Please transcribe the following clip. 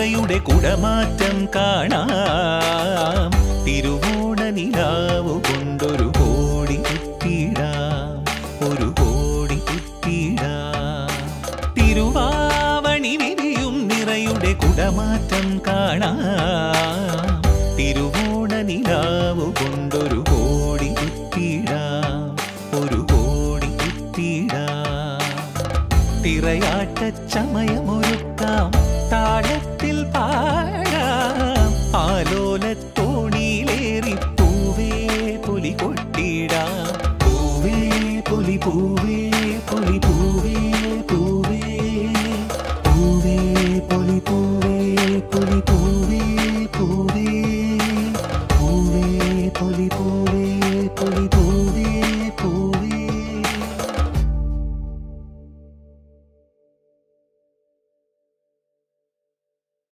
നിറയുടെ കുടമാറ്റം കാണാം തിരുവോണ നിലാവു കൊണ്ടൊരു കോടി കുത്തിടാം ഒരു കോടി കുത്തിടാം തിരുവാവണി വിരിയും നിറയുടെ കുടമാറ്റം കാണാം തിരുവോണ നിലാവു കൊണ്ടൊരു കോടി കുത്തിടാം ഒരു കോടി കുത്തിടാം തിറയാട്ട ചമയമൊരുക്കാം താളത്തിൽ പാടാം ആലോലത്തോണിയിലേറി പൂവേ പൊലി കൊട്ടിടാം പൂവേ പൊലി പൂവേ പൊലി പൂവേ